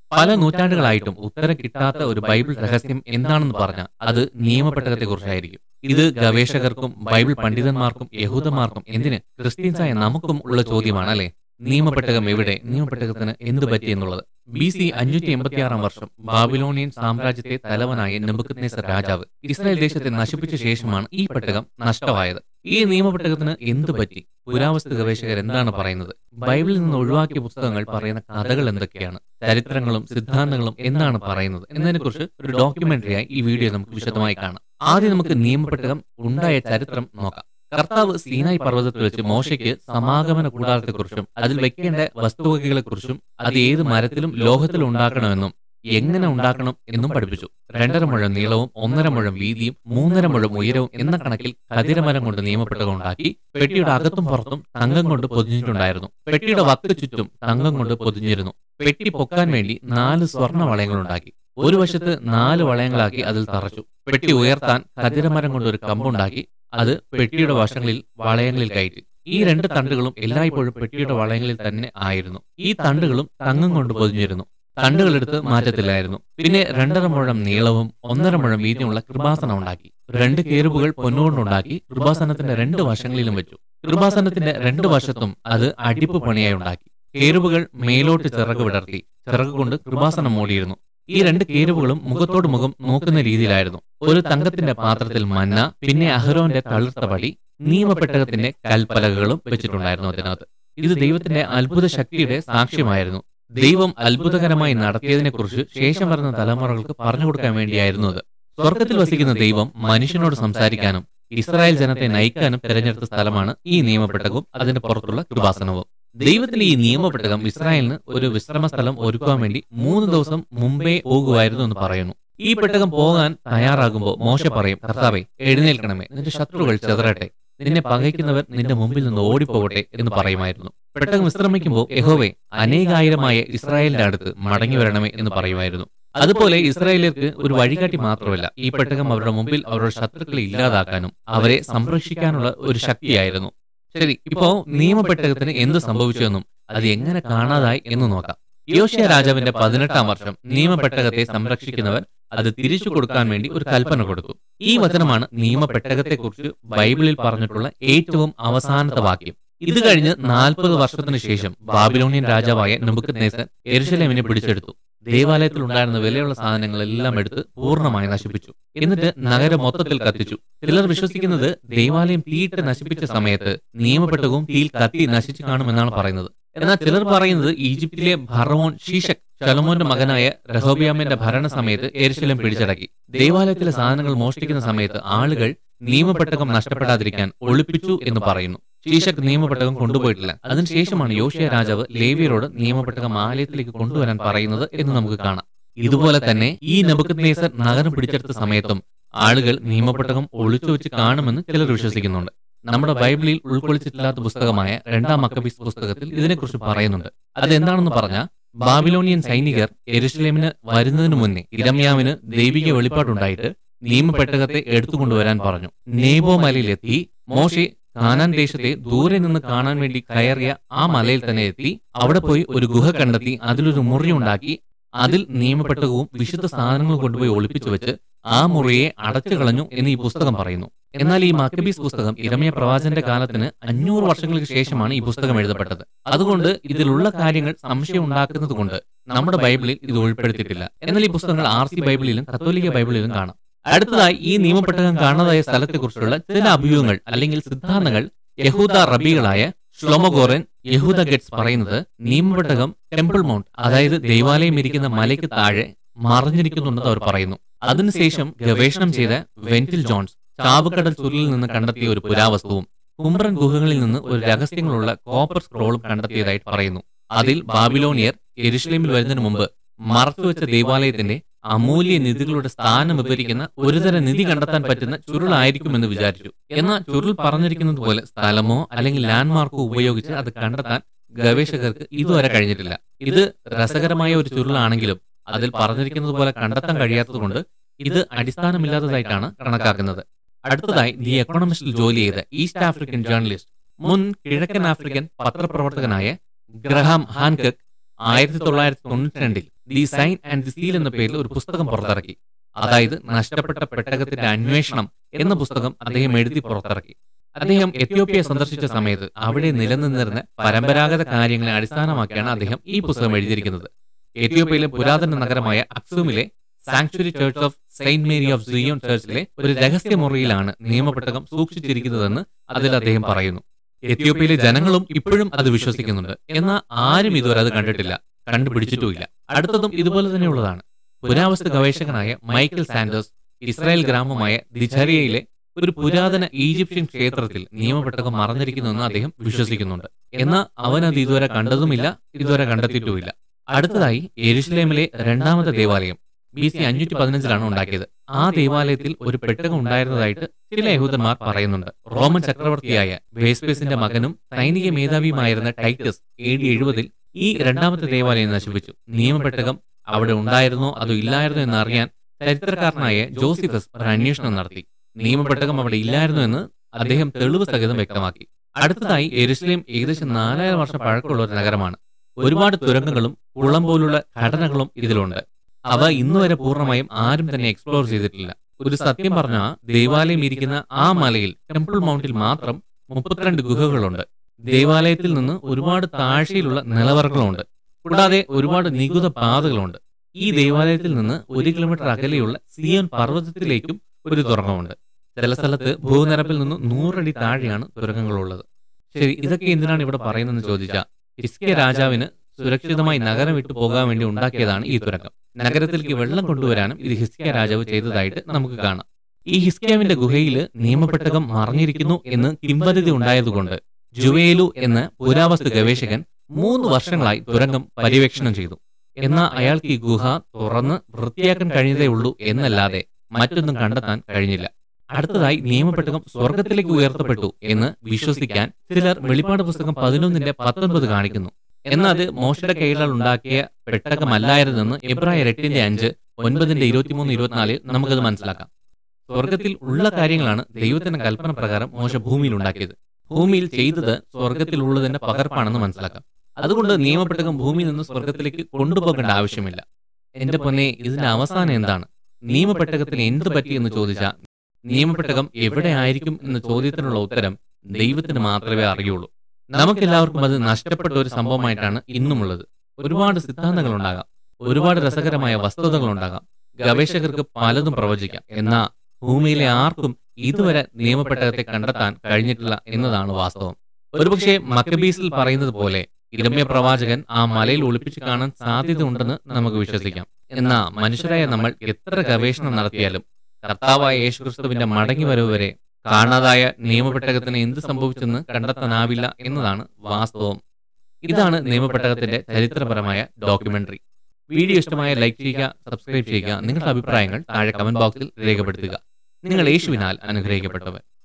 പല നൂറ്റാണ്ടുകളായിട്ടും ഉത്തരം കിട്ടാത്ത ഒരു ബൈബിൾ രഹസ്യം എന്താണെന്ന് പറഞ്ഞാൽ അത് നിയമപ്പെട്ടകത്തെക്കുറിച്ചായിരിക്കും ഇത് ഗവേഷകർക്കും ബൈബിൾ പണ്ഡിതന്മാർക്കും യഹൂദന്മാർക്കും എന്തിന് ക്രിസ്ത്യൻസായ നമുക്കും ഉള്ള ചോദ്യമാണ് അല്ലെ നിയമപ്പെട്ടകം എവിടെ നിയമപ്പെട്ടകത്തിന് എന്ത് പറ്റി എന്നുള്ളത് ബി സി അഞ്ഞൂറ്റി എൺപത്തിയാറാം വർഷം ബാബിലോണിയൻ സാമ്രാജ്യത്തെ തലവനായ നെബുക്കദ്നേസർ രാജാവ് ഇസ്രായേൽ ദേശത്തെ നശിപ്പിച്ച ശേഷമാണ് ഈ പെട്ടകം നഷ്ടമായത് ഈ നിയമപ്പെട്ടകത്തിന് എന്ത് പറ്റി പുരാവസ്തു ഗവേഷകർ എന്താണ് പറയുന്നത് ബൈബിളിൽ നിന്ന് ഒഴിവാക്കിയ പുസ്തകങ്ങൾ പറയുന്ന കഥകൾ എന്തൊക്കെയാണ് ചരിത്രങ്ങളും സിദ്ധാന്തങ്ങളും എന്താണ് പറയുന്നത് എന്നതിനെക്കുറിച്ച് ഒരു ഡോക്യുമെന്ററിയായി ഈ വീഡിയോ നമുക്ക് വിശദമായി കാണാം ആദ്യം നമുക്ക് നിയമപ്പെട്ടകം ഉണ്ടായ ചരിത്രം നോക്കാം കർത്താവ് സീനായി പർവ്വതത്തിൽ വെച്ച് മോശയ്ക്ക് സമാഗമന കൂടാരത്തെക്കുറിച്ചും അതിൽ വെക്കേണ്ട വസ്തുവകകളെക്കുറിച്ചും അത് ഏത് മരത്തിലും ലോഹത്തിലും ഉണ്ടാക്കണമെന്നും എങ്ങനെ ഉണ്ടാക്കണം എന്നും പഠിപ്പിച്ചു രണ്ടര മുഴം നീളവും ഒന്നര മുഴം വീതിയും മൂന്നര മുഴം ഉയരവും എന്ന കണക്കിൽ കതിരമരം കൊണ്ട് നിയമപ്പെട്ടകം ഉണ്ടാക്കി പെട്ടിയുടെ അകത്തും പുറത്തും തങ്കം കൊണ്ട് പൊതിഞ്ഞിട്ടുണ്ടായിരുന്നു പെട്ടിയുടെ വക്ക് ചുറ്റും തങ്കം കൊണ്ട് പൊതിഞ്ഞിരുന്നു പെട്ടി പൊക്കാൻ വേണ്ടി നാല് സ്വർണ്ണ വളയങ്ങൾ ഉണ്ടാക്കി ഒരു വശത്ത് നാല് വളയങ്ങളാക്കി അതിൽ തറച്ചു പെട്ടി ഉയർത്താൻ കതിരമരം കൊണ്ട് ഒരു കമ്പുണ്ടാക്കി അത് പെട്ടിയുടെ വശങ്ങളിൽ വളയങ്ങളിൽ കയറ്റി ഈ രണ്ട് തണ്ടുകളും എല്ലായ്പ്പോഴും പെട്ടിയുടെ വളയങ്ങളിൽ തന്നെ ആയിരുന്നു ഈ തണ്ടുകളും തങ്കം കൊണ്ട് പൊതിഞ്ഞിരുന്നു തണ്ടുകളെടുത്ത് മാറ്റത്തില്ലായിരുന്നു പിന്നെ രണ്ടര മുഴം നീളവും ഒന്നര മുഴം വീതിയുമുള്ള കൃപാസനം ഉണ്ടാക്കി രണ്ട് കേരുവുകൾ പൊന്നുകൊണ്ടുണ്ടാക്കി കൃപാസനത്തിന്റെ രണ്ട് വശങ്ങളിലും വെച്ചു കൃപാസനത്തിന്റെ രണ്ട് വശത്തും അത് അടിപ്പ് പണിയായി ഉണ്ടാക്കി കേരുവുകൾ മേലോട്ട് ചിറക് വിടർത്തി ചിറക് കൊണ്ട് കൃപാസനം മൂടിയിരുന്നു ഈ രണ്ട് കേരുവുകളും മുഖത്തോട് മുഖം നോക്കുന്ന രീതിയിലായിരുന്നു ഒരു തങ്കത്തിന്റെ പാത്രത്തിൽ മന്ന പിന്നെ അഹരോന്റെ തളിർത്ത പടി നിയമപ്പെട്ടകത്തിന്റെ കൽപ്പലകകളും വെച്ചിട്ടുണ്ടായിരുന്നു അതിനകത്ത് ഇത് ദൈവത്തിന്റെ അത്ഭുത ശക്തിയുടെ സാക്ഷ്യമായിരുന്നു ദൈവം അത്ഭുതകരമായി നടത്തിയതിനെക്കുറിച്ച് ശേഷം വരുന്ന തലമുറകൾക്ക് പറഞ്ഞു കൊടുക്കാൻ വേണ്ടിയായിരുന്നു അത് സ്വർഗത്തിൽ വസിക്കുന്ന ദൈവം മനുഷ്യനോട് സംസാരിക്കാനും ഇസ്രായേൽ ജനത്തെ നയിക്കാനും തെരഞ്ഞെടുത്ത സ്ഥലമാണ് ഈ നിയമപ്പെട്ടകവും അതിന്റെ പുറത്തുള്ള കൃപാസനവും ദൈവത്തിന്റെ ഈ നിയമപ്പെട്ടകം ഇസ്രായേലിന് ഒരു വിശ്രമ സ്ഥലം ഒരുക്കുവാൻ വേണ്ടി മൂന്ന് ദിവസം മുമ്പേ പോകുമായിരുന്നു എന്ന് പറയുന്നു ഈ പെട്ടകം പോകാൻ തയ്യാറാകുമ്പോൾ മോശ പറയും കർത്താവെ എഴുന്നേൽക്കണമേ നിന്റെ ശത്രുക്കൾ ചെതറട്ടെ നിന്നെ പകയ്ക്കുന്നവർ നിന്റെ മുമ്പിൽ നിന്ന് ഓടിപ്പോകട്ടെ എന്ന് പറയുമായിരുന്നു പെട്ടകം വിശ്രമിക്കുമ്പോൾ യഹോവെ അനേകായിരമായ ഇസ്രായേലിന്റെ അടുത്ത് മടങ്ങി വരണമേ എന്ന് പറയുമായിരുന്നു അതുപോലെ ഇസ്രായേലിയർക്ക് ഒരു വഴികാട്ടി മാത്രമല്ല ഈ പെട്ടകം അവരുടെ മുമ്പിൽ അവരുടെ ശത്രുക്കളെ ഇല്ലാതാക്കാനും അവരെ സംരക്ഷിക്കാനുള്ള ഒരു ശക്തിയായിരുന്നു ശരി ഇപ്പോ നിയമപ്പെട്ടകത്തിന് എന്ത് സംഭവിച്ചുവെന്നും അത് എങ്ങനെ കാണാതായി എന്ന് നോക്കാം യോഷ്യ രാജാവിന്റെ പതിനെട്ടാം വർഷം നിയമപ്പെട്ടകത്തെ സംരക്ഷിക്കുന്നവർ അത് തിരിച്ചു കൊടുക്കാൻ വേണ്ടി ഒരു കൽപ്പന കൊടുത്തു ഈ വചനമാണ് നിയമപ്പെട്ടകത്തെക്കുറിച്ച് ബൈബിളിൽ പറഞ്ഞിട്ടുള്ള ഏറ്റവും അവസാനത്തെ വാക്യം ഇത് കഴിഞ്ഞ് നാൽപ്പത് വർഷത്തിന് ശേഷം ബാബിലോണിയൻ രാജാവായ നെബുക്കദ്നേസർ എരുശലേമിനെ പിടിച്ചെടുത്തു ദേവാലയത്തിൽ ഉണ്ടായിരുന്ന വിലയുള്ള സാധനങ്ങളെല്ലാം എടുത്ത് പൂർണ്ണമായി നശിപ്പിച്ചു എന്നിട്ട് നഗരം മൊത്തത്തിൽ കത്തിച്ചു ചിലർ വിശ്വസിക്കുന്നത് ദേവാലയം തീയിട്ട് നശിപ്പിച്ച സമയത്ത് നിയമപ്പെട്ടകവും തീയിൽ കത്തി നശിച്ചു കാണുമെന്നാണ് പറയുന്നത് എന്നാൽ ചിലർ പറയുന്നത് ഈജിപ്തിലെ ഭറവോൺ ഷീഷക് ശലമോന്റെ മകനായ രഹോബിയാമിന്റെ ഭരണസമയത്ത് എരുശലം പിടിച്ചടക്കി ദേവാലയത്തിലെ സാധനങ്ങൾ മോഷ്ടിക്കുന്ന സമയത്ത് ആളുകൾ നിയമപ്പെട്ടകം നഷ്ടപ്പെടാതിരിക്കാൻ ഒളിപ്പിച്ചു എന്ന് പറയുന്നു ശീശക് നിയമപ്പെട്ടകം കൊണ്ടുപോയിട്ടില്ല അതിനുശേഷമാണ് യോഷ്യ രാജാവ് ലേവിയരോട് നിയമപ്പെട്ടകം ആലയത്തിലേക്ക് കൊണ്ടുവരാൻ പറയുന്നത് എന്ന് നമുക്ക് കാണാം ഇതുപോലെ തന്നെ ഈ നബുക്കദ്നേസർ നഗരം പിടിച്ചെടുത്ത സമയത്തും ആളുകൾ നിയമപ്പെട്ടകം ഒളിച്ചു വെച്ച് കാണുമെന്ന് ചിലർ വിശ്വസിക്കുന്നുണ്ട് നമ്മുടെ ബൈബിളിൽ ഉൾക്കൊള്ളിച്ചിട്ടില്ലാത്ത പുസ്തകമായ രണ്ടാം മക്കബീസ് പുസ്തകത്തിൽ ഇതിനെക്കുറിച്ച് പറയുന്നുണ്ട് അതെന്താണെന്ന് പറഞ്ഞാൽ ബാബിലോണിയൻ സൈനികർ എരുഷലേമിന് വരുന്നതിന് മുന്നേ ഇരമ്യാവിന് ദൈവിക വെളിപ്പാടുണ്ടായിട്ട് നിയമപ്പെട്ടകത്തെ എടുത്തുകൊണ്ടുവരാൻ പറഞ്ഞു നേബോ മലയിലെത്തി മോശെ കാനാൻ ദേശത്തെ ദൂരെ നിന്ന് കാണാൻ വേണ്ടി കയറിയ ആ മലയിൽ തന്നെ എത്തി അവിടെ പോയി ഒരു ഗുഹ കണ്ടെത്തി അതിലൊരു മുറി ഉണ്ടാക്കി അതിൽ നിയമപ്പെട്ടകവും വിശുദ്ധ സാധനങ്ങളും കൊണ്ടുപോയി ഒളിപ്പിച്ചു വെച്ച് ആ മുറിയെ അടച്ചു കളഞ്ഞു എന്ന് ഈ പുസ്തകം പറയുന്നു എന്നാൽ ഈ മക്കബീസ് പുസ്തകം ഇരമയ പ്രവാചന്റെ കാലത്തിന് അഞ്ഞൂറ് വർഷങ്ങൾക്ക് ശേഷമാണ് ഈ പുസ്തകം എഴുതപ്പെട്ടത് അതുകൊണ്ട് ഇതിലുള്ള കാര്യങ്ങൾ സംശയം ഉണ്ടാക്കുന്നത് കൊണ്ട് നമ്മുടെ ബൈബിളിൽ ഇത് ഉൾപ്പെടുത്തിയിട്ടില്ല എന്നാൽ ഈ പുസ്തകങ്ങൾ ആർ സി ബൈബിളിലും കത്തോലിക്ക ബൈബിളിലും കാണാം അടുത്തതായി ഈ നിയമപ്പെട്ടകം കാണാതായ സ്ഥലത്തെക്കുറിച്ചുള്ള ചില അഭിയോഗങ്ങൾ അല്ലെങ്കിൽ സിദ്ധാന്തങ്ങൾ യഹൂദ റബികളായ ഷ്ലോമഗോറൻ യഹൂദ ഗെറ്റ്സ് പറയുന്നത് നിയമപ്പെട്ടകം ടെമ്പിൾ മൗണ്ട് അതായത് ദൈവാലയം ഇരിക്കുന്ന മലയ്ക്ക് താഴെ മറിഞ്ഞിരിക്കുന്നുണ്ടെന്ന് അവർ പറയുന്നു അതിനുശേഷം ഗവേഷണം ചെയ്ത വെന്റിൽ ജോൺസ് ചാവുകടൽ ചുരുളിൽ നിന്ന് കണ്ടെത്തിയ ഒരു പുരാവസ്തുവും കുംബ്രൻ ഗുഹകളിൽ നിന്ന് ഒരു രഹസ്യങ്ങളുള്ള കോപ്പർ സ്ക്രോളും കണ്ടെത്തിയതായിട്ട് പറയുന്നു അതിൽ ബാബിലോണിയർ എരുഷലേമിൽ വരുന്നതിന് മുമ്പ് മറച്ചുവെച്ച ദേവാലയത്തിന്റെ അമൂല്യ നിധികളുടെ സ്ഥാനം വിവരിക്കുന്ന ഒരുതരം നിധി കണ്ടെത്താൻ പറ്റുന്ന ചുരുളായിരിക്കുമെന്ന് വിചാരിച്ചു എന്നാൽ ചുരുൾ പറഞ്ഞിരിക്കുന്നത് പോലെ സ്ഥലമോ അല്ലെങ്കിൽ ലാൻഡ്മാർക്കോ ഉപയോഗിച്ച് അത് കണ്ടെത്താൻ ഗവേഷകർക്ക് ഇതുവരെ കഴിഞ്ഞിട്ടില്ല ഇത് രസകരമായ ഒരു ചുരുളാണെങ്കിലും അതിൽ പറഞ്ഞിരിക്കുന്നത് പോലെ കണ്ടെത്താൻ കഴിയാത്തതുകൊണ്ട് ഇത് അടിസ്ഥാനമില്ലാത്തതായിട്ടാണ് കണക്കാക്കുന്നത് അടുത്തതായി ദി എക്കണോമിസ്റ്റിൽ ജോലി ചെയ്ത ഈസ്റ്റ് ആഫ്രിക്കൻ ജേർണലിസ്റ്റ് മുൻ കിഴക്കൻ ആഫ്രിക്കൻ പത്രപ്രവർത്തകനായ ഗ്രഹാം ഹാൻകക് ആയിരത്തി തൊള്ളായിരത്തി തൊണ്ണൂറ്റി രണ്ടിൽ the sign and the seal എന്ന പേരിൽ ഒരു പുസ്തകം പുറത്തിറക്കി അതായത് നഷ്ടപ്പെട്ട പെട്ടകത്തിന്റെ അന്വേഷണം എന്ന പുസ്തകം അദ്ദേഹം എഴുതി പുറത്തിറക്കി അദ്ദേഹം എത്യോപ്യ സന്ദർശിച്ച സമയത്ത് അവിടെ നിലനിന്നിരുന്ന പരമ്പരാഗത കാര്യങ്ങളെ അടിസ്ഥാനമാക്കിയാണ് അദ്ദേഹം ഈ പുസ്തകം എഴുതിയിരിക്കുന്നത് എത്യോപ്യയിലെ പുരാതന നഗരമായ അക്സൂമിലെ sanctuary church of Saint Mary of Zion ചർച്ചിലെ ഒരു രഹസ്യ മുറിയിലാണ് നിയമപ്പെട്ടകം സൂക്ഷിച്ചിരിക്കുന്നതെന്ന് അതിൽ അദ്ദേഹം പറയുന്നു എത്യോപ്യയിലെ ജനങ്ങളും ഇപ്പോഴും അത് വിശ്വസിക്കുന്നുണ്ട് എന്നാൽ ആരും ഇതുവരെ അത് കണ്ടിട്ടില്ല കണ്ടുപിടിച്ചിട്ടുമില്ല അടുത്തതും ഇതുപോലെ തന്നെയുള്ളതാണ് പുരാവസ്തു ഗവേഷകനായ മൈക്കൽ സാൻഡേഴ്സ് ഇസ്രായേൽ ഗ്രാമമായ ദിചരിയയിലെ ഒരു പുരാതന ഈജിപ്ഷ്യൻ ക്ഷേത്രത്തിൽ നിയമപ്പെട്ടകം മറഞ്ഞിരിക്കുന്നുവെന്ന് അദ്ദേഹം വിശ്വസിക്കുന്നുണ്ട് എന്നാൽ അവൻ അത് ഇതുവരെ കണ്ടതുമില്ല ഇതുവരെ കണ്ടെത്തിയിട്ടുമില്ല അടുത്തതായി എരുഷലേമിലെ രണ്ടാമത്തെ ദേവാലയം ബി സി അഞ്ഞൂറ്റി പതിനഞ്ചിലാണ് ഉണ്ടാക്കിയത് ആ ദേവാലയത്തിൽ ഒരു പെട്ടകം ഉണ്ടായിരുന്നതായിട്ട് ചില യഹൂദന്മാർ പറയുന്നുണ്ട് റോമൻ ചക്രവർത്തിയായ വേസ്പേസിന്റെ മകനും സൈനിക മേധാവിയുമായിരുന്ന ടൈറ്റസ് എ ഡി എഴുപതിൽ ഈ രണ്ടാമത്തെ ദേവാലയം നശിപ്പിച്ചു നിയമപ്പെട്ടകം അവിടെ ഉണ്ടായിരുന്നോ അതോ ഇല്ലായിരുന്നോ എന്ന് അറിയാൻ ചരിത്രകാരനായ ജോസിഫസ് ഒരു അന്വേഷണം നടത്തി നിയമപ്പെട്ടകം അവിടെ ഇല്ലായിരുന്നു എന്ന് അദ്ദേഹം തെളിവ് സഹിതം വ്യക്തമാക്കി അടുത്തതായി എരുസലേം ഏകദേശം നാലായിരം വർഷം പഴക്കമുള്ള ഒരു നഗരമാണ് ഒരുപാട് തുരങ്കങ്ങളും കുളം പോലുള്ള ഘടനകളും ഇതിലുണ്ട് അവ ഇന്നുവരെ പൂർണ്ണമായും ആരും തന്നെ എക്സ്പ്ലോർ ചെയ്തിട്ടില്ല ഒരു സത്യം പറഞ്ഞ ദേവാലയം ഇരിക്കുന്ന ആ മലയിൽ ടെമ്പിൾ മൗണ്ടിൽ മാത്രം മുപ്പത്തിരണ്ട് ഗുഹകളുണ്ട് ദേവാലയത്തിൽ നിന്ന് ഒരുപാട് താഴ്ചയിലുള്ള നിലവറകളുണ്ട് കൂടാതെ ഒരുപാട് നികുത പാതകളുണ്ട് ഈ ദേവാലയത്തിൽ നിന്ന് ഒരു കിലോമീറ്റർ അകലെയുള്ള സിയോൻ പർവ്വതത്തിലേക്കും ഒരു തുറങ്കമുണ്ട് ചില സ്ഥലത്ത് ഭൂനിരപ്പിൽ നിന്ന് നൂറടി താഴെയാണ് തുരങ്കങ്ങളുള്ളത് ശരി ഇതൊക്കെ എന്തിനാണ് ഇവിടെ പറയുന്നതെന്ന് ചോദിച്ചാൽ ഹിസ്കിയ രാജാവിന് സുരക്ഷിതമായി നഗരം വിട്ടു പോകാൻ വേണ്ടി ഉണ്ടാക്കിയതാണ് ഈ തുരങ്കം നഗരത്തിലേക്ക് വെള്ളം കൊണ്ടുവരാനും ഇത് ഹിസ്കിയ രാജാവ് ചെയ്തതായിട്ട് നമുക്ക് കാണാം ഈ ഹിസ്കിയാവിന്റെ ഗുഹയിൽ നിയമപ്പെട്ടകം മറിഞ്ഞിരിക്കുന്നു എന്ന് കിംവദതി ഉണ്ടായതുകൊണ്ട് ജുവേലു എന്ന പുരാവസ്തു ഗവേഷകൻ മൂന്ന് വർഷങ്ങളായി തുരങ്കം പര്യവേക്ഷണം ചെയ്തു എന്നാൽ അയാൾക്ക് ഈ ഗുഹ തുറന്ന് വൃത്തിയാക്കാൻ കഴിഞ്ഞതേ ഉള്ളൂ എന്നല്ലാതെ മറ്റൊന്നും കണ്ടെത്താൻ കഴിഞ്ഞില്ല അടുത്തതായി നിയമപ്പെട്ടകം സ്വർഗത്തിലേക്ക് ഉയർത്തപ്പെട്ടു എന്ന് വിശ്വസിക്കാൻ ചിലർ വെളിപ്പാട് പുസ്തകം പതിനൊന്നിന്റെ പത്തൊൻപത് കാണിക്കുന്നു എന്നാൽ അത് മോശയുടെ കൈകളാൽ ഉണ്ടാക്കിയ പെട്ടകമല്ലായിരുന്നെന്ന് എബ്രായർ എട്ടിന്റെ അഞ്ച് ഒൻപതിന്റെ ഇരുപത്തിമൂന്ന് ഇരുപത്തിനാലിൽ നമുക്കത് മനസ്സിലാക്കാം സ്വർഗത്തിൽ ഉള്ള കാര്യങ്ങളാണ് ദൈവത്തിന്റെ കൽപ്പന പ്രകാരം മോശ ഭൂമിയിൽ ഉണ്ടാക്കിയത് ഭൂമിയിൽ ചെയ്തത് സ്വർഗത്തിൽ ഉള്ളതിന്റെ പകർപ്പാണെന്ന് മനസ്സിലാക്കാം അതുകൊണ്ട് നിയമപ്പെട്ടകം ഭൂമിയിൽ നിന്ന് സ്വർഗത്തിലേക്ക് കൊണ്ടുപോകേണ്ട ആവശ്യമില്ല എന്റെ പൊന്നെ ഇതിന്റെ അവസാനം എന്താണ് നിയമപ്പെട്ടകത്തിന് എന്ത് പറ്റി എന്ന് ചോദിച്ചാൽ നിയമപ്പെട്ടകം എവിടെ ആയിരിക്കും എന്ന ചോദ്യത്തിനുള്ള ഉത്തരം ദൈവത്തിന് മാത്രമേ അറിയുള്ളൂ നമുക്കെല്ലാവർക്കും അത് നഷ്ടപ്പെട്ട ഒരു സംഭവമായിട്ടാണ് ഇന്നുമുള്ളത് ഒരുപാട് സിദ്ധാന്തങ്ങൾ ഉണ്ടാകാം ഒരുപാട് രസകരമായ വസ്തുതകൾ ഉണ്ടാകാം ഗവേഷകർക്ക് പലതും പ്രവചിക്കാം എന്നാൽ ഭൂമിയിലെ ആർക്കും ഇതുവരെ നിയമപ്പെട്ടകത്തെ കണ്ടെത്താൻ കഴിഞ്ഞിട്ടില്ല എന്നതാണ് വാസ്തവം ഒരുപക്ഷെ മക്കബീസിൽ പറയുന്നത് പോലെ ഇരമ്യ പ്രവാചകൻ ആ മലയിൽ ഒളിപ്പിച്ചു കാണാൻ സാധ്യത ഉണ്ടെന്ന് നമുക്ക് വിശ്വസിക്കാം എന്നാൽ മനുഷ്യരായ നമ്മൾ എത്ര ഗവേഷണം നടത്തിയാലും കർത്താവായ യേശുക്രിസ്തുവിന്റെ മടങ്ങി വരവ് വരെ കാണാതായ നിയമപ്പെട്ടകത്തിന് എന്ത് സംഭവിച്ചെന്ന് കണ്ടെത്താനാവില്ല എന്നതാണ് വാസ്തവം ഇതാണ് നിയമപ്പെട്ടകത്തിന്റെ ചരിത്രപരമായ ഡോക്യുമെന്ററി വീഡിയോ ഇഷ്ടമായ ലൈക്ക് ചെയ്യുക സബ്സ്ക്രൈബ് ചെയ്യുക നിങ്ങളുടെ അഭിപ്രായങ്ങൾ താഴെ കമന്റ് ബോക്സിൽ രേഖപ്പെടുത്തുക നിങ്ങൾ യേശുവിനാൽ അനുഗ്രഹിക്കപ്പെട്ടവർ